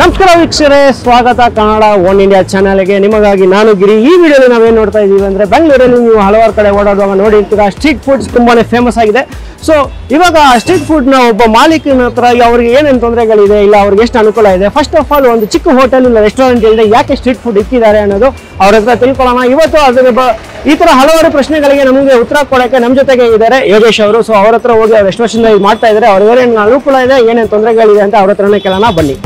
ನಮಸ್ಕಾರ ವೀಕ್ಷಕರೇ ಸ್ವಾಗತ ಕನ್ನಡ ಒನ್ ಇಂಡಿಯಾ ಚಾನಲ್ಗೆ ನಿಮಗಾಗಿ ನಾನು ಗಿರಿ ಈ ವಿಡಿಯೋಲಿ ನಾವೇನು ನೋಡ್ತಾ ಇದೀವಿ ಅಂದ್ರೆ ಬೆಂಗಳೂರಲ್ಲಿ ನೀವು ಹಲವಾರು ಕಡೆ ಓಡಾಡುವಾಗ ನೋಡಿರ್ತೀರ ಸ್ಟ್ರೀಟ್ ಫುಡ್ಸ್ ತುಂಬಾನೇ ಫೇಮಸ್ ಆಗಿದೆ ಸೊ ಇವಾಗ ಸ್ಟ್ರೀಟ್ ಫುಡ್ನ ಒಬ್ಬ ಮಾಲೀಕನ ಹತ್ರ ಅವ್ರಿಗೆ ಏನೇನು ತೊಂದರೆಗಳಿದೆ ಇಲ್ಲ ಅವ್ರಿಗೆ ಎಷ್ಟು ಅನುಕೂಲ ಇದೆ ಫಸ್ಟ್ ಆಫ್ ಆಲ್ ಒಂದು ಚಿಕ್ಕ ಹೋಟೆಲ್ ಇಲ್ಲ ರೆಸ್ಟೋರೆಂಟ್ ಇದೆ ಯಾಕೆ ಸ್ಟ್ರೀಟ್ ಫುಡ್ ಇಕ್ಕಿದ್ದಾರೆ ಅನ್ನೋದು ಅವ್ರ ಹತ್ರ ತಿಳ್ಕೊಳ್ಳೋಣ ಇವತ್ತು ಅದ್ರ ಬ- ಈ ತರ ಹಲವಾರು ಪ್ರಶ್ನೆಗಳಿಗೆ ನಮಗೆ ಉತ್ತರ ಕೊಡಕ್ಕೆ ನಮ್ಮ ಜೊತೆಗೆ ಇದ್ದಾರೆ ಯೋಗೇಶ್ ಅವರು ಸೊ ಅವ್ರ ಹತ್ರ ಹೋಗಿ ಅವ್ರು ಎಷ್ಟು ವರ್ಷದಿಂದ ಇದು ಮಾಡ್ತಾ ಇದ್ದಾರೆ ಅವ್ರಿಗೆ ಏನೇನು ಅನುಕೂಲ ಇದೆ ಏನೇನು ತೊಂದರೆಗಳಿದೆ ಅಂತ ಅವ್ರ ಹತ್ರನೇ ಕೇಳೋಣ ಬನ್ನಿ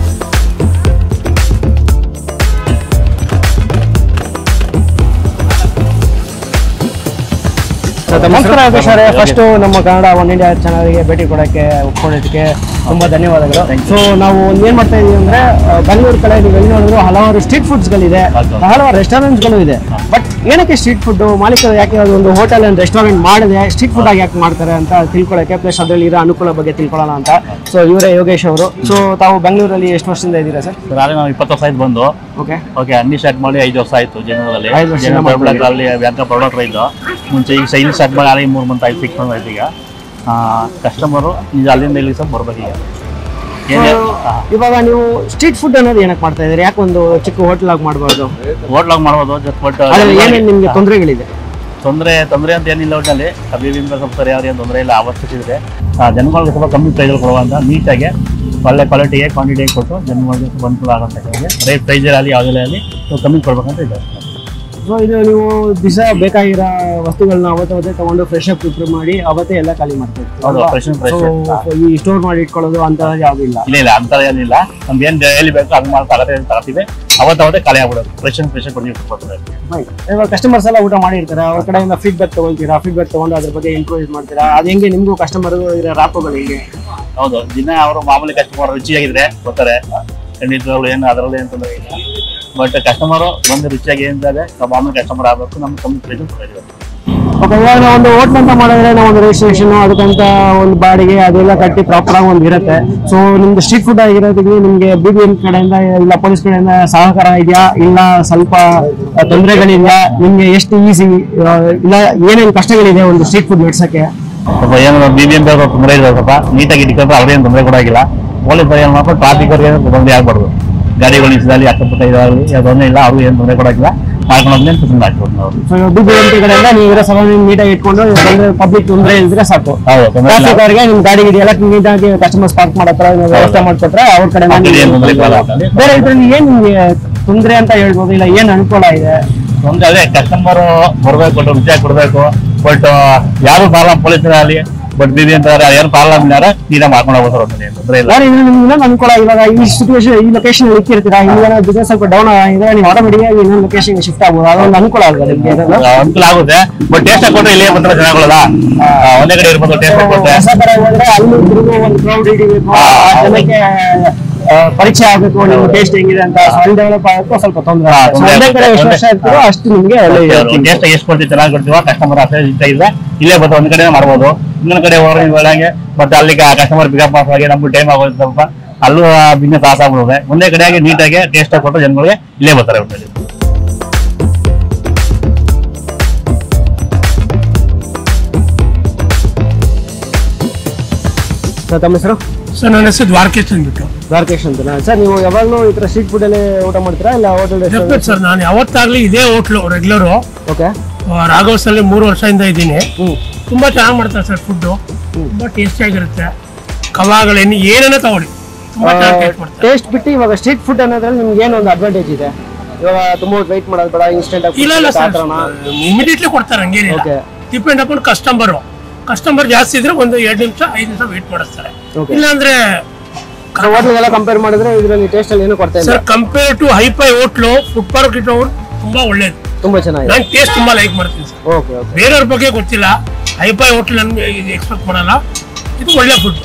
ನಮಸ್ಕಾರ ಯೋಗೇಶ್ ಅವರೇ ಫಸ್ಟ್ ನಮ್ಮ ಕನ್ನಡ ಒನ್ ಇಂಡಿಯಾ ಚಾನಲ್ಗೆ ಭೇಟಿ ಕೊಡಕ್ಕೆ ಒಪ್ಕೊಂಡಿದ್ದಕ್ಕೆ ತುಂಬಾ ಧನ್ಯವಾದಗಳು ಸೊ ನಾವು ಒಂದ್ ಏನ್ ಮಾಡ್ತಾ ಇದೀವಿ ಅಂದ್ರೆ ಆ, ಬೆಂಗಳೂರು ಕಡೆ ನೀವು ಎಲ್ಲಿ ನೋಡಿದ್ರು ಹಲವಾರು ಸ್ಟ್ರೀಟ್ ಫುಡ್ಸ್ ಗಳಿದೆ ಹೌದು. ಹಲವಾರು ರೆಸ್ಟೋರೆಂಟ್ಸ್ ಗಳು ಇದೆ ಬಟ್ ಏನಕ್ಕೆ ಸ್ಟ್ರೀಟ್ ಫುಡ್ ಮಾಲೀಕರು ಯಾಕೆ ಅದು ಒಂದು ಹೋಟೆಲ್ ಅಂಡ್ ರೆಸ್ಟೋರೆಂಟ್ ಮಾಡಿದೆ ಸ್ಟ್ರೀಟ್ ಫುಡ್ ಆಗಿ ಯಾಕೆ ಮಾಡ್ತಾರೆ ಅಂತ ತಿಳ್ಕೊಳಕ್ಕೆ ಪ್ಲಸ್ ಅದರಲ್ಲಿ ಇರೋ ಅನುಕೂಲ ಬಗ್ಗೆ ತಿಳ್ಕೊಳ್ಳೋಣ ಅಂತ ಸೊ ಇವರೇ ಯೋಗೇಶ್ ಅವರು ಸೊ ತಾವು ಬೆಂಗಳೂರಲ್ಲಿ ಎಷ್ಟು ವರ್ಷದಿಂದ ಇದ್ದೀರಾ ಸರ್ ಸರ್ ಆಗಲೇ ನಾವು ಇಪ್ಪತ್ತು ವರ್ಷ ಆಯ್ತು ಬಂದು ಓಕೆ ಓಕೆ ಅಂಗಡಿ ಸ್ಟಾರ್ಟ್ ಮಾಡಿ ಐದು ವರ್ಷ ಆಯ್ತು ಜನರಲ್ಲಿ ಐದು ವರ್ಷ ಜನ ಮಾಡ್ತಾ ಪ್ರಾಡಕ್ಟ್ ಅಲ್ಲಿ ಬ್ಯಾಂಕ್ ಪ್ರಾಡಕ್ಟ್ ಇದ್ದು ಮುಂಚೆ ಈಗ ಸೈನ್ ಸ್ಟಾರ್ಟ್ ಮಾಡಿ ಅಲ್ಲಿ ಮೂರು ಮಂತ್ ಆಯ್ತು ಸಿಕ್ಸ್ ಮಂತ್ ಆಯ್ತು ಈಗ ಕಸ್ಟಮರು ಈಗ ಅಲ್ಲಿಂದ ಇಲ್ಲಿ ಸಹ ಬರ್ಬೇಕು ಈಗ ಏನೇ ಇವಾಗ ನೀವು ಸ್ಟ್ರೀಟ್ ಫುಡ್ ಅನ್ನೋದು ಏನಕ್ಕೆ ಮಾಡ್ತಾ ಇದ್ದೀರಿ ಯಾಕೆ ಒಂದು ಚಿಕ್ಕ ಹೋಟೆಲ್ ಆಗಿ ಮಾಡಬಾರ್ದು ಹೋಟ್ಲಾಗ ಮಾಡ್ಬೋದು ಜಸ್ಟ್ ಬಟ್ ಅದ್ರಲ್ಲಿ ಏನೇನು ನಿಮ್ಗೆ ತೊಂದರೆಗಳಿದೆ ತೊಂದರೆ ತೊಂದರೆ ಅಂತ ಏನಿಲ್ಲ ಒಟ್ಟಲ್ಲಿ ಅಭಿವಿಂದ ಸ್ವಲ್ಪ ಸರಿಯಾದ ಏನು ತೊಂದರೆ ಇಲ್ಲ ಅವಶ್ಯಕತೆ ಇದೆ ಆ, ಜನಗಳಿಗೆ ಸ್ವಲ್ಪ ಕಮ್ಮಿ ಪ್ರೈಸಲ್ಲಿ ಕೊಡುವಂತ ನೀಟಾಗಿ ಒಳ್ಳೆ ಕ್ವಾಲಿಟಿಗೆ ಕ್ವಾಂಟಿಟಿಗೆ ಕೊಟ್ಟು ಜನಗಳಿಗೆ ಸ್ವಲ್ಪ ಅನುಕೂಲ ಆಗುತ್ತೆ ರೇಟ್ ಪ್ರೈಸಲ್ಲಿ ಯಾವುದೇ ಆಗಲಿ ಸ್ವಲ್ಪ ಕಮ್ಮಿ ಕೊಡ್ಬೇಕಂತ ಇದೆ ಸೊ ಇದು ನೀವು ದಿವಸ ಬೇಕಾಗಿರೋ ವಸ್ತುಗಳನ್ನ ಅವತ್ತು ಅವತ್ತೇ ತಗೊಂಡು ಫ್ರೆಶ್ ಆಗಿ ಪ್ರಿಪೇರ್ ಮಾಡಿ ಅವತ್ತೇ ಎಲ್ಲ ಖಾಲಿ ಮಾಡ್ತೀವಿ ಹೌದು, fresh and fresh. ಈ ಸ್ಟೋರ್ ಮಾಡಿ ಇಟ್ಕೊಳ್ಳೋದು ಅಂತ ಯಾವ್ದು ಇಲ್ಲ ಇಲ್ಲ ಇಲ್ಲ ಅಂತ ಏನಿಲ್ಲ ನಮ್ದು ಏನು ಡೈಲಿ ಬೇಕು ಅದು ಮಾಡಿ ತಗತ್ತೆ ತಗೋತೀವಿ ಅವತ್ತು ಅವತ್ತೇ ಖಾಲಿ ಆಗ್ಬಿಡೋದು ಫ್ರೆಶ್ ಅಂಡ್ ಫ್ರೆಶ್ ಕೊಡ್ತೀವಿ ಕೊಡ್ತಾರೆ Right. ಇವಾಗ ಕಸ್ಟಮರ್ಸ್ ಎಲ್ಲ ಊಟ ಮಾಡಿರ್ತಾರೆ ಅವ್ರ ಕಡೆಯಿಂದ ಫೀಡ್ಬ್ಯಾಕ್ ತಗೊಳ್ತೀರಾ ಫೀಡ್ಬ್ಯಾಕ್ ತಗೊಂಡು ಅದ್ರ ಬಗ್ಗೆ ಇಂಪ್ರೂವ್ ಮಾಡ್ತೀರಾ ಅದು ಹೆಂಗೆ ನಿಮಗೂ ಕಸ್ಟಮರ್ ಇರೋ ರಾಪಗಳು ಹೆಂಗೆ ಹೌದು ದಿನ ಅವರು ಮಾಮೂಲಿ ಕಸ್ಟಮರ್ ರುಚಿಯಾಗಿದ್ರೆ ಬರ್ತಾರೆ ಖಂಡಿತವಾಗ್ಲು ಏನು ಅದರಲ್ಲಿ ಏನು ತೊಂದರೆ ಇಲ್ಲ ಬಟ್ ಕಸ್ಟಮರು ಬಂದು ರುಚಿಯಾಗಿ ಏನಿದೆ ಮಾಮೂಲಿ ಕಸ್ಟಮರ್ ಆಗಬೇಕು ನಮ್ಗೆ ಕಮ್ಮಿ ಪ್ರೈಸ್ ಕೊಡಬೇಕು ಓಕೆ ಇವಾಗ ನಾವು ಒಂದು ಹೋಟ್ಲ್ ಅಂತ ಮಾಡಿದ್ರೆ ನಾವು ಒಂದು ರಿಜಿಸ್ಟ್ರೇಷನ್ ಅದಕ್ಕಂತ ಒಂದು ಬಾಡಿಗೆ ಅದೆಲ್ಲ ಕಟ್ಟಿ ಪ್ರಾಪರ್ ಆಗಿ ಒಂದು ಇರುತ್ತೆ ಸೊ ನಿಮ್ದು ಸ್ಟ್ರೀಟ್ ಫುಡ್ ಆಗಿರೋದಕ್ಕೆ ನಿಮ್ಗೆ ಬಿ ಬಿ ಎಂ ಕಡೆಯಿಂದ ಇಲ್ಲ ಪೊಲೀಸ್ ಕಡೆಯಿಂದ ಸಹಕಾರ ಇದೆಯಾ ಇಲ್ಲ ಸ್ವಲ್ಪ ತೊಂದರೆಗಳಿದೆಯಾ ನಿಮ್ಗೆ ಎಷ್ಟು ಈಸಿ ಇಲ್ಲ ಏನೇನು ಕಷ್ಟಗಳಿದೆ ಒಂದು ಸ್ಟ್ರೀಟ್ ಫುಡ್ ನಡೆಸಕ್ಕೆ ಸ್ವಲ್ಪ ಏನು ಬಿ ಬಿ ಎಂ ತೊಂದರೆ ಇದೆ ಸ್ವಲ್ಪ ನೀಟಾಗಿ ಇಟ್ಕೊಂಡ್ರೆ ಅವ್ರೇನು ತೊಂದರೆ ಕೊಡೋಗಿಲ್ಲ ಪೊಲೀಸ್ ಏನು ಮಾಡ್ಕೊಂಡು ಟ್ರಾಫಿಕ್ ಅವ್ರಿಗೆ ಏನು ತೊಂದರೆ ಆಗ್ಬಾರ್ದು ಗಾಡಿಗಳು ನಿಲ್ಸಿದಲ್ಲಿ ಅಕ್ಕಪಕ್ಕ ಇದಾಗಲಿ ತೊಂದರೆ ಇಲ್ಲ ಅವ್ರಿಗೆ ಏನು ತೊಂದರೆ ಕೊಡೋಗಿಲ್ಲ ಮಾಡ್ಕೊಂಡು ಹೋದ್ಮೇಲೆ ಸುಮ್ಮನೆ ಆಗ್ಬೋದು ನಾವು ಸೊ ಬಿ ಬಿ ಎಂ ಕಡೆಯಿಂದ ನೀವು ಇರೋ ಸರೌಂಡಿಂಗ್ ನೀಟಾಗಿ ಇಟ್ಕೊಂಡು ಪಬ್ಲಿಕ್ ತೊಂದರೆ ಇದ್ರೆ ಸಾಕು ಹೌದು ತೊಂದರೆ ಇಲ್ಲ ಟ್ರಾಫಿಕ್ ಅವ್ರಿಗೆ ನಿಮ್ ಗಾಡಿ ಗಿಡಿ ಎಲ್ಲ ನೀಟಾಗಿ ಕಸ್ಟಮರ್ಸ್ ಪಾರ್ಕ್ ಮಾಡೋ ತರ ನೀವು ವ್ಯವಸ್ಥೆ ಮಾಡ್ಕೊಟ್ರೆ ಅವ್ರ ಕಡೆ ಆ ಕಡೆ ಏನು ತೊಂದರೆ ಕೊಡಲ್ಲ. ಬೇರೆ ಇದ್ರಲ್ಲಿ ಏನ್ ನಿಮ್ಗೆ ತೊಂದರೆ ಅಂತ ಹೇಳ್ಬೋದು ಇಲ್ಲ ಏನ್ ಅನುಕೂಲ ಇದೆ ಒಂದು ಅದೇ ಕಸ್ಟಮರ್ ಬರ್ಬೇಕು ರುಚಿಯಾಗಿ ಕೊಡ್ಬೇಕು ಬಟ್ ಯಾರು ಪ್ರಾಬ್ಲಮ್ ಪೊಲೀಸರಲ್ಲಿ ಬಟ್ ಬಿ ಬಿ ಅಂತ ಯಾರು ಪ್ರಾಬ್ಲಮ್ ಇಲ್ಲಾರ ನೀಟಾಗಿ ಮಾಡ್ಕೊಂಡು ಹೋಗ್ತಾರೆ ಒಟ್ಟಿನಲ್ಲಿ ಏನು ತೊಂದರೆ ಇಲ್ಲ ಬೇರೆ ಇದ್ರಲ್ಲಿ ನಿಮ್ಗೆ ಇನ್ನೊಂದು ಅನುಕೂಲ ಇವಾಗ ಈ ಸಿಚುವೇಶನ್ ಈ ಲೊಕೇಶನ್ ಇಕ್ಕಿರ್ತೀರಾ ಇಲ್ಲಿ ಬಿಸ್ನೆಸ್ ಸ್ವಲ್ಪ ಡೌನ್ ಆಗಿದೆ ನೀವು ಆಟೋಮೆಟಿಕ್ ಆಗಿ ಇನ್ನೊಂದು ಲೊಕೇಶನ್ ಶಿಫ್ಟ್ ಆಗ್ಬೋದು ಅದೊಂದು ಅನುಕೂಲ ಆಗುತ್ತೆ ನಿಮ್ಗೆ ಇರೋದು. ಅನುಕೂಲ ಆಗುತ್ತೆ ಬಟ್ ಟೇಸ್ಟ್ ಕೊಟ್ಟರೆ ಇಲ್ಲೇ ಬಂದ್ರೆ ಚೆನ್ನಾಗಲ್ಲ ಒಂದೇ ಕಡೆ ಇರ್ಬೋದು ಟೇಸ್ಟ್ ಕೊಟ್ಟರೆ ಹೊಸ ಕಡೆ ಹೋದ್ರೆ ಅಲ್ಲಿ ತಿರುಗು ಒಂದು ಕ್ರೌಡ್ ಹಿಡಿಬೇಕು ಆ ಜನಕ್ಕೆ ಆ, ಪರಿಚಯ ಆಗಬೇಕು ನಿಮ್ಮ ಟೇಸ್ಟ್ ಹೆಂಗಿದೆ ಅಂತ ಅಲ್ಲಿ ಡೆವಲಪ್ ಆಗೋಕ್ಕೂ ಸ್ವಲ್ಪ ತೊಂದರೆ ಹಾ, ಆಗುತ್ತೆ. ತೊಂದ್ರೆ ಒಂದೇ ಕಡೆ ಎಷ್ಟು ಆಗುತ್ತೆ. ವರ್ಷ ಇರ್ತೀರೋ ಅಷ್ಟು ನಿಮ್ಗೆ ಒಳ್ಳೆ ಟೇಸ್ಟ್ ಎಷ್ಟು ಕೊಡ್ತೀವಿ ಚೆನ್ನಾಗಿ ಕೊಡ್ತೀವ ಕಸ್ಟಮರ್ ಅಷ್ಟೇ ಇಷ್ಟ ಇದೆ ಇಲ್ಲೇ ಬಂದು ಒಂದ್ ಕಡೆ ಮಾಡ್ಬೋದು ಇನ್ನೊಂದ್ ಕಡೆ ಹೋದ್ರೆ ನೀವು ಹೇಳಂಗೆ ಮತ್ತೆ ಅಲ್ಲಿ ಕಸ್ಟಮರ್ ಪಿಕಪ್ ಮಾಡೋಕೆ ನಮ್ಗೆ ಟೈಮ್ ಆಗೋದು ಸ್ವಲ್ಪ ಅಲ್ಲೂ ಬಿಸ್ನೆಸ್ ಲಾಸ್ ಆಗ್ಬಿಡುತ್ತೆ ಒಂದೇ ಕಡೆಯಾಗಿ ನೀಟಾಗಿ ಟೇಸ್ಟ್ ಕೊಟ್ಟು ಜನಗಳಿಗೆ ಇಲ್ಲೇ ಬರ್ತಾರೆ ಒಟ್ಟಿನಲ್ಲಿ ಸರ್ ತಮ್ಮ ಹೆಸರು ಸರ್ ನನ್ನ ಹೆಸರು ದ್ವಾರಕೇಶ್ ಅಂದ್ಬಿಟ್ಟು ದ್ವಾರಕೇಶ್ ಅಂತ ಸರ್ ನೀವು ಯಾವಾಗಲೂ ಈ ತರ ಸ್ಟ್ರೀಟ್ ಫುಡ್ ಅಲ್ಲಿ ಊಟ ಮಾಡ್ತೀರಾ ಇಲ್ಲ ಹೋಟೆಲ್ ಡೆಫಿನೆಟ್ ಸರ್ ನಾನು ಯಾವತ್ತಾಗ್ಲಿ ಇದೇ ಹೋಟ್ಲು ರೆಗ್ಯುಲರು ಓಕೆ ರಾಘವಸ್ ಅಲ್ಲಿ ಮೂರು ವರ್ಷದಿಂದ ಇದ್ದೀನಿ ಹ್ಮ್ ತುಂಬಾ ಚೆನ್ನಾಗಿ ಮಾಡ್ತಾರೆ ಸರ್ ಫುಡ್ಡು ತುಂಬಾ ಟೇಸ್ಟಿ ಆಗಿರುತ್ತೆ ಕವಾಗಳೇನು ಏನೇನೋ ತಗೊಳ್ಳಿ ತುಂಬಾ ಚೆನ್ನಾಗಿ ಟೇಸ್ಟ್ ಮಾಡ್ತಾರೆ ಟೇಸ್ಟ್ ಬಿಟ್ಟು ಇವಾಗ ಸ್ಟ್ರೀಟ್ ಫುಡ್ ಅನ್ನೋದ್ರಲ್ಲಿ ನಿಮ್ಗೆ ಏನು ಒಂದು ಅಡ್ವಾಂಟೇಜ್ ಇದೆ ಇವಾಗ ತುಂಬಾ ವೆಯ್ಟ್ ಮಾಡೋದು ಬೇಡ ಇನ್ಸ್ಟೆಂಟ್ ಆಗಿ ಇಲ್ಲ ಇಲ್ಲ ಆ ಸರ್ ಥರನಾ? ಇಮಿಡಿಯೇಟ್ಲಿ ಕೊಡ್ತಾರೆ ಹಂಗೇನಿಲ್ಲ Okay. Depend upon customer customer ಜಾಸ್ತಿ ಇದ್ರೆ ಒಂದು ಎರಡು ನಿಮಿಷ ಐದು ನಿಮಿಷ ವೇಟ್ ಮಾಡಿಸ್ತಾರೆ Okay. ಇಲ್ಲಾಂದ್ರೆ ಹೋಟ್ಲಿಗೆಲ್ಲ ಕಂಪೇರ್ ಮಾಡಿದ್ರೆ ಇದರಲ್ಲಿ ಟೇಸ್ಟ್ ಅಲ್ಲಿ ಏನು ಕೊಡ್ತಾ ಇಲ್ಲ sir compare to hifi hotel food park ಇಟ್ಟವ್ರು ತುಂಬಾ ಒಳ್ಳೇದು ತುಂಬಾ ಚೆನ್ನಾಗಿದೆ ನಾನು ಟೇಸ್ಟ್ ತುಂಬಾ ಲೈಕ್ ಮಾಡ್ತೀನಿ ಸರ್ ಓಕೆ ಓಕೆ ಬೇರೆಯವ್ರ ಬಗ್ಗೆ ಗೊತ್ತಿಲ್ಲ ಹೈಫೈ ಹೋಟ್ಲ್ ನನ್ಗೆ ಎಕ್ಸ್ಪೆಕ್ಟ್ ಮಾಡಲ್ಲ ಇದು ಒಳ್ಳೆ ಫುಡ್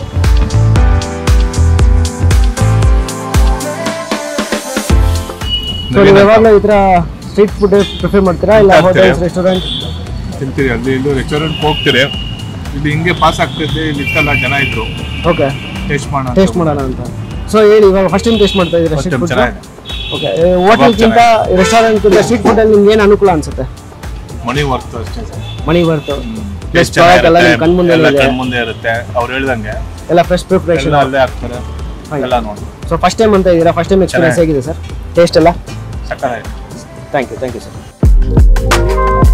ಸೊ ನೀವು ಯಾವಾಗಲೂ ಈ ತರ ಸ್ಟ್ರೀಟ್ ಫುಡ್ ಪ್ರಿಫರ್ ಮಾಡ್ತೀರಾ ಇಲ್ಲ ಮಾಡ್ತೀರಿ. ಹೋಟೆಲ್ಸ್ ರೆಸ್ಟೋರೆಂಟ್ ತಿಂತೀರಿ ಅಲ್ಲಿ ಇಲ್ಲಿ ರೆಸ್ಟೋರೆಂಟ್ ಹೋಗ್ತೀರಿ ಇಲ್ಲಿ ಹಿಂಗೆ ಪಾಸ್ ಆಗ್ತಿದ್ದೆ ಇಲ್ಲಿ ಇತ್ತಲ್ಲ ಜನ ಇದ್ರು ಓಕೆ ಟೇಸ್ಟ್ ಮಾಡೋಣ ಟೇಸ್ಟ್ ಮಾಡೋಣ ಅಂತ ಸೊ ಹೇಳಿ ಇವಾಗ ಫಸ್ಟ್ ಟೈಮ್ ಟೇಸ್ಟ್ ಮಾಡ್ತಾ ಇದ್ದೀರಾ First ಸ್ಟ್ರೀಟ್ time ಫುಡ್ ಚೆನ್ನಾಗಿದೆ ಓಕೆ ಹೋಟೆಲ್ಗಿಂತ ರೆಸ್ಟೋರೆಂಟ್ಗಿಂತ ಸ್ಟ್ರೀಟ್ ಫುಡ್ ಅಲ್ಲಿ ನಿಮ್ಗೆ ಏನು ಅನುಕೂಲ ಅನ್ಸುತ್ತೆ ಮನಿ ವರ್ತ್ ಅಷ್ಟೇ sir money worth taste product ಎಲ್ಲ ನಿಮ್ ಕಣ್ಮುಂದೆನೇ ಎಲ್ಲ ಇದೆ. ಕಣ್ಮುಂದೆ ಇರುತ್ತೆ ಅವ್ರು ಹೇಳ್ದಂಗೆ ಎಲ್ಲ ಫ್ರೆಶ್ ಪ್ರಿಪ್ರೇಷನ್ ಎಲ್ಲ ಅಲ್ಲೇ ಹಾಕ್ತಾರೆ ಎಲ್ಲ ನೋಡಿ ಸೊ ಫಸ್ಟ್ ಟೈಮ್ ಅಂತ ಇದ್ದೀರಾ ಫಸ್ಟ್ ಟೈಮ್ ಎಕ್ಸ್ಪೀರಿಯನ್ಸ್ ಹೇಗಿದೆ ಸರ್ ಟೇಸ್ಟ್ ಎಲ್ಲ ಸಕ್ಕತ್ತಾಗಿದೆ thank you thank you sir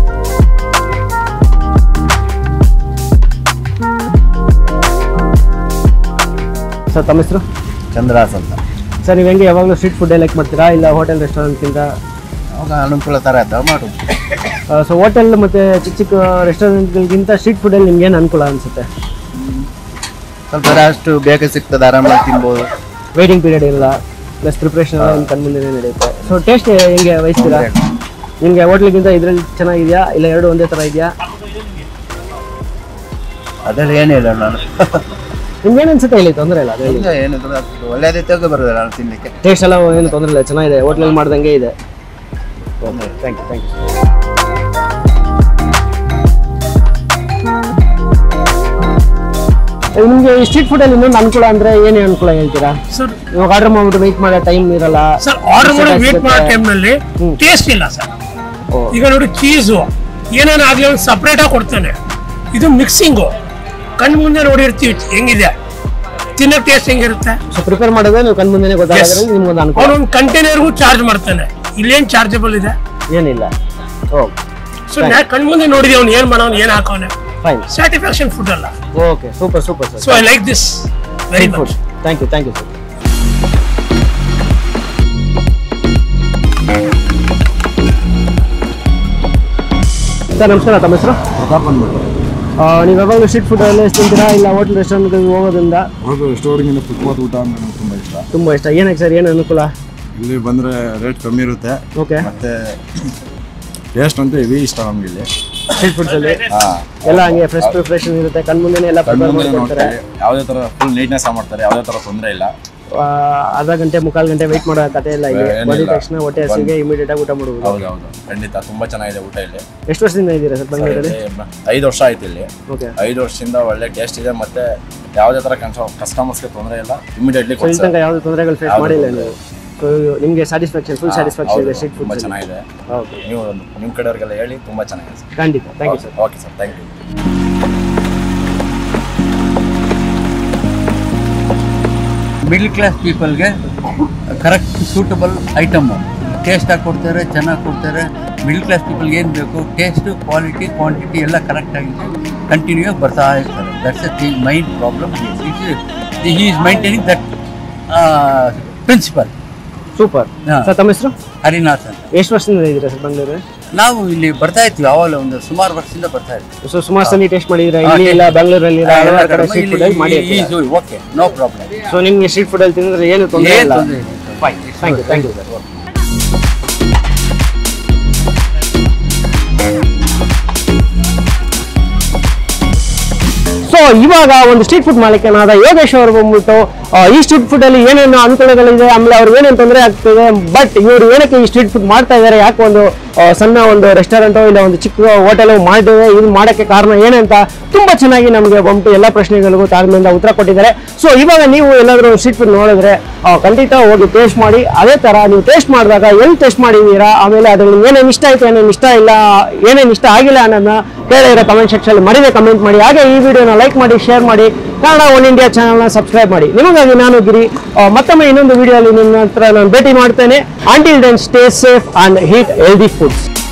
sir ತಮ್ಮ ಹೆಸರು ಚಂದ್ರಾಸ್ ಅಂತ ಸರ್ ನೀವು ಹೆಂಗೆ ಯಾವಾಗಲೂ ಸ್ಟ್ರೀಟ್ ಫುಡ್ ಲೈಕ್ ಮಾಡ್ತೀರಾ ಇಲ್ಲ ಹೋಟೆಲ್ ರೆಸ್ಟೋರೆಂಟ್ಗಿಂತ ಅವಾಗ ಅನುಕೂಲ ಥರ ಇದ್ದಾಗ ಮಾಡು ಸೊ ಹೋಟೆಲ್ ಮತ್ತು ಚಿಕ್ಕ ಚಿಕ್ಕ ರೆಸ್ಟೋರೆಂಟ್ಗಳಿಗಿಂತ ಸ್ಟ್ರೀಟ್ ಫುಡ್ಡಲ್ಲಿ ನಿಮ್ಗೆ ಏನು ಅನುಕೂಲ ಅನಿಸುತ್ತೆ ಸ್ವಲ್ಪ ಅಷ್ಟು ಬೇಗ ಸಿಗ್ತದೆ ಆರಾಮಾಗಿ ತಿನ್ಬೋದು ವೇಟಿಂಗ್ ಪೀರಿಯಡ್ ಇಲ್ಲ ಪ್ಲಸ್ ಪ್ರಿಪ್ರೇಷನ್ ಎಲ್ಲ ನಿಮ್ಮ ಕಣ್ಮುಂದೆ ನಡೆಯುತ್ತೆ ಸೊ ಟೇಸ್ಟ್ ಹೆಂಗೆ ವಹಿಸ್ತೀರಾ ನಿಮಗೆ ಹೋಟ್ಲಿಗಿಂತ ಇದರಲ್ಲಿ ಚೆನ್ನಾಗಿದೆಯಾ ಇಲ್ಲ ಎರಡು ಒಂದೇ ಥರ ಇದೆಯಾ ಅದ್ರಲ್ಲಿ ಏನಿಲ್ಲ ನಾನು ನಿಮ್ಗೆ ಏನು ಅನ್ಸುತ್ತೆ ಇಲ್ಲಿ ತೊಂದರೆ ಇಲ್ಲ ಅದೇ ಇಲ್ಲ ಏನಿದ್ರು ಅದು ಒಳ್ಳೆಯದೇ ತೆಗೆ ಬರೋದಿಲ್ಲ ನಾನು ತಿನ್ನಲಿಕ್ಕೆ ಟೇಸ್ಟ್ ಎಲ್ಲ ಏನು ತೊಂದರೆ ಇಲ್ಲ ಚೆನ್ನಾಗಿದೆ ಹೋಟ್ಲಲ್ಲಿ ಮಾಡ್ದಂಗೆ ಇದೆ ಥ್ಯಾಂಕ್ ಯು ಥ್ಯಾಂಕ್ ಯು ನಿಮಗೆ ಸ್ಟ್ರೀಟ್ ಫುಡಲ್ಲಿ ಇನ್ನೊಂದು ಅನುಕೂಲ ಅಂದರೆ ಏನೇ ಅನುಕೂಲ ಹೇಳ್ತೀರಾ ಸರ್ ಇವಾಗ ಆರ್ಡರ್ ಮಾಡ್ಬಿಟ್ಟು ವೆಯ್ಟ್ ಮಾಡೋ ಟೈಮ್ ಇರಲ್ಲ ಸರ್ ಆರ್ಡರ್ ಮಾಡೋ ವೇಟ್ ಮಾಡೋ ಸಿಗುತ್ತೆ. ಟೈಮ್ನಲ್ಲಿ ಹ್ಮ್. ಟೇಸ್ಟ್ ಇಲ್ಲ ಸರ್ ಓ. ಈಗ ನೋಡಿ ಚೀಸು ಏನೇನು ಆಗಲಿ ಒಂದು ಸಪ್ರೇಟ್ ಆಗಿ ಕೊಡ್ತಾನೆ ಇದು ಮಿಕ್ಸಿಂಗು ಕಣ್ಣು ಮುಂದೆ ನೋಡಿರ್ತೀವಿ ಹೆಂಗಿದೆ ತಿನ್ನೋ ಟೇಸ್ಟ್ ಹೆಂಗಿರುತ್ತೆ ಸೊ ಪ್ರಿಪೇರ್ ಮಾಡೋದೇ ನೀವು ಕಣ್ ಮುಂದೆನೇ ಗೊತ್ತಾಗೋದ್ರಲ್ಲಿ ನಿಮ್ಗೊಂದು ಅನುಕೂಲ ಅವನೊಂದು ಕಂಟೈನರ್ಗೂ ಚಾರ್ಜ್ ಮಾಡ್ತಾನೆ ಇಲ್ಲೇನು ಚಾರ್ಜಬಲ್ ಇದೆ ಏನಿಲ್ಲ ಓ ಸೊ ನಾ ಕಣ್ ಮುಂದೆ ನೋಡಿದೆ ಅವ್ನು ಏನು ಮಾಡೋನು ಏನು ಹಾಕೋನೆ ಫೈನ್ ಸ್ಯಾಟಿಸ್ಫ್ಯಾಕ್ಷನ್ ಫುಡ್ ಅಲ್ಲ okay super super sir so I like this very street food much thank you thank you sir sir ನಮಸ್ಕಾರ ತಮ್ಮ ಹೆಸರು ಆ, ನೀವು ಯಾವಾಗಲೂ ಸ್ಟ್ರೀಟ್ ಫುಡ್ ಎಲ್ಲ ತಿಂತೀರಾ ಇಲ್ಲ ಹೋಟೆಲ್ ರೆಸ್ಟೋರೆಂಟ್ಗಳಿಗೆ ಹೋಗೋದ್ರಿಂದ ಹೋಗೋ ಸ್ಟೋರಿಂಗಿನ ಫುಟ್ಪಾತ್ ಊಟ ಅಂದ್ರೆ ನಂಗೆ ತುಂಬ ಇಷ್ಟ ತುಂಬ ಇಷ್ಟ ಏನಕ್ಕೆ ಸರ್ ಏನು ಅನುಕೂಲ ಇಲ್ಲಿ ಬಂದರೆ ರೇಟ್ ಕಮ್ಮಿ ಇರುತ್ತೆ ಓಕೆ ಮತ್ತೆ ಟೇಸ್ಟ್ ಅಂತೂ ಹೆವಿ ಇಷ್ಟ ನಮ್ಗೆ ಇಲ್ಲಿ ಸ್ಟ್ರೀಟ್ ಫುಡ್ಸಲ್ಲಿ ಹಾಂ ಎಲ್ಲ ಹಂಗೆ ಫ್ರೆಶ್ ಪ್ರಿಪ್ರೇಷನ್ ಇರುತ್ತೆ ಕಣ್ಮುಂದೆನೇ ಎಲ್ಲ ಪ್ರಿಪೇರ್ ಕಣ್ಮುಂದೆ ಮಾಡ್ಕೊಡ್ತಾರೆ ನೋಡ್ತೀವಿ ಯಾವುದೇ ಥರ ಫುಲ್ ನೀಟ್ನೆಸ್ ಮಾಡ್ತಾರೆ ಯಾವುದೇ ಥರ ತೊಂದರೆ ಇಲ್ಲ ಆ, ಅರ್ಧ ಗಂಟೆ ಮುಕ್ಕಾಲು ಗಂಟೆ ವೆಯ್ಟ್ ಮಾಡೋ ಕತೆ ಇಲ್ಲ ಇಲ್ಲಿ ಏನಿಲ್ಲ. ಬಂದಿದ ತಕ್ಷಣ ಹೊಟ್ಟೆ ಹಸಿಗೆ ಇಮಿಡಿಯೇಟ್ ಆಗಿ ಊಟ ಮಾಡ್ಬೋದು ಹೌದು ಹೌದು ಖಂಡಿತ ತುಂಬ ಚೆನ್ನಾಗಿದೆ ಊಟ ಇಲ್ಲಿ ಎಷ್ಟು ವರ್ಷದಿಂದ ಇದ್ದೀರಾ ಸರ್ ಬೆಂಗಳೂರಲ್ಲಿ ಇಲ್ಲಿ ಐದು ವರ್ಷ ಆಯ್ತು ಇಲ್ಲಿ ಓಕೆ ಐದು ವರ್ಷದಿಂದ ಒಳ್ಳೆ ಟೇಸ್ಟ್ ಇದೆ ಮತ್ತೆ ಯಾವುದೇ ಥರ ಕಸ್ಟಮರ್ಸ್ಗೆ ತೊಂದರೆ ಇಲ್ಲ ಇಮಿಡಿಯೇಟ್ಲಿ ಸೊ ಇಲ್ಲಿ ತನಕ ಯಾವುದೇ ತೊಂದರೆಗಳು ಫೇಸ್ ಮಾಡಿಲ್ಲ ನೀವು ಸೊ ನಿಮಗೆ ಸ್ಯಾಟಿಸ್ಫ್ಯಾಕ್ಷನ್ ಫುಲ್ ಸ್ಯಾಟಿಸ್ಫ್ಯಾಕ್ಷನ್ ಇದೆ ಸ್ಟ್ರೀಟ್ ತುಂಬ ಫುಡ್ ಚೆನ್ನಾಗಿದೆ ಓಕೆ ನೀವು ನಿಮ್ಮ ಕಡೆಯವ್ರಿಗೆಲ್ಲ ಹೇಳಿ ತುಂಬ ಚೆನ್ನಾಗಿದೆ ಸರ್ ಖಂಡಿತ thank you sir okay sir thank you middle class ಪೀಪಲ್ಗೆ ಕರೆಕ್ಟ್ ಸೂಟಬಲ್ ಐಟಮು ಟೇಸ್ಟಾಗಿ ಕೊಡ್ತಾರೆ ಚೆನ್ನಾಗಿ ಕೊಡ್ತಾರೆ ಮಿಡ್ಲ್ ಕ್ಲಾಸ್ ಪೀಪಲ್ಗೆ ಏನು ಬೇಕು ಟೇಸ್ಟು ಕ್ವಾಲಿಟಿ ಕ್ವಾಂಟಿಟಿ ಎಲ್ಲ ಕರೆಕ್ಟಾಗಿದೆ ಕಂಟಿನ್ಯೂ ಆಗಿ ಬರ್ತಾ ಇರ್ತಾರೆ that's a thing main problem he is maintaining that principle super ಹಾ. ಸರ್ ತಮ್ಮ ಹೆಸರು ಹರಿನಾಥ್ ಅಂತ ಎಷ್ಟು ವರ್ಷದಿಂದ ಇದ್ದೀರಾ ಸರ್ ಬೆಂಗಳೂರು ನಾವು ಇಲ್ಲಿ ಬರ್ತಾ ಇರ್ತೀವಿ ಅವಾಗ ಒಂದು ಸುಮಾರು ವರ್ಷದಿಂದ ಬರ್ತಾ ಇರ್ತೀವಿ ಸೊ ಸುಮಾರು ಸಲ ಟೇಸ್ಟ್ ಮಾಡಿದ್ರೆ ಹಾ, ಇಲ್ಲಿ taste. ಇಲ್ಲ ಬೆಂಗಳೂರಲ್ಲಿ ಇಲ್ಲ ಹಲವಾರು ಕಡೆ ಸ್ಟ್ರೀಟ್ ಫುಡ್ ಮಾಡಿ ಓಕೆ ನೋ ಪ್ರಾಬ್ಲಮ್ ಸೊ ನಿಮಗೆ ಸ್ಟ್ರೀಟ್ ಫುಡ್ ಅಲ್ಲಿ ತಿಂದ್ರೆ ಏನು ತೊಂದರೆ ಏನು ಇಲ್ಲ ತೊಂದರೆ ಇಲ್ಲ fine thank you thank you sir so ಇವಾಗ ಒಂದು ಸ್ಟ್ರೀಟ್ ಫುಡ್ ಮಾಲೀಕನಾದ ಯೋಗೇಶ್ ಅವರು ಬಂದ್ಬಿಟ್ಟು ಆ, ಈ ಸ್ಟ್ರೀಟ್ ಫುಡ್ ಅಲ್ಲಿ ಏನೇನು ಅನುಕೂಲಗಳಿದೆ ಆಮೇಲೆ ಅವ್ರಿಗೆ ಏನೇನು ತೊಂದರೆ ಆಗ್ತಿದೆ ಬಟ್ ಇವರು ಏನಕ್ಕೆ ಈ ಸ್ಟ್ರೀಟ್ ಫುಡ್ ಮಾಡ್ತಾ ಇದ್ದಾರೆ ಯಾಕೆ ಒಂದು ಆ, ಸಣ್ಣ ಒಂದು ರೆಸ್ಟೋರೆಂಟು ಇಲ್ಲ ಒಂದು ಚಿಕ್ಕ ಹೋಟೆಲ್ ಮಾಡಿದೆ ಇದು ಮಾಡೋಕ್ಕೆ ಕಾರಣ ಏನಂತ ತುಂಬಾ ಚೆನ್ನಾಗಿ ನಮಗೆ ಬಂದ್ಬಿಟ್ಟು ಎಲ್ಲ ಪ್ರಶ್ನೆಗಳಿಗೂ ತಾಳ್ಮೆಯಿಂದ ಉತ್ತರ ಕೊಟ್ಟಿದ್ದಾರೆ ಸೊ ಇವಾಗ ನೀವು ಎಲ್ಲಾದರೂ ಸ್ಟ್ರೀಟ್ ಫುಡ್ ನೋಡಿದ್ರೆ ಆ, ಖಂಡಿತ ಹೋಗಿ ಟೇಸ್ಟ್ ಮಾಡಿ ಅದೇ ತರ ನೀವು ಟೇಸ್ಟ್ ಮಾಡಿದಾಗ ಎಲ್ಲಿ ಟೇಸ್ಟ್ ಮಾಡಿದ್ದೀರಾ ಆಮೇಲೆ ಅದ್ರಲ್ಲಿ ಏನೇನು ಇಷ್ಟ ಆಯ್ತು ಏನೇನು ಇಷ್ಟ ಇಲ್ಲ ಏನೇನು ಇಷ್ಟ ಆಗಿಲ್ಲ ಅನ್ನೋದನ್ನ ಕೇಳಿದ್ರೆ ಕಮೆಂಟ್ ಸೆಕ್ಷನ್ ಮರಿದೆ ಕಮೆಂಟ್ ಮಾಡಿ ಹಾಗೆ ಈ ವಿಡಿಯೋನ ಲೈಕ್ ಮಾಡಿ ಶೇರ್ ಮಾಡಿ ಕನ್ನಡ ಒನ್ ಇಂಡಿಯಾ ಚಾನಲ್ನ ಸಬ್ಸ್ಕ್ರೈಬ್ ಮಾಡಿ ನಿಮಗಾಗಿ ನಾನು ಗಿರಿ ಆ, ಮತ್ತೊಮ್ಮೆ ಇನ್ನೊಂದು ವಿಡಿಯೋಲಿ ನಿಮ್ಮ ಹತ್ರ ನಾನು ಭೇಟಿ ಮಾಡ್ತೇನೆ until then stay safe and eat healthy foods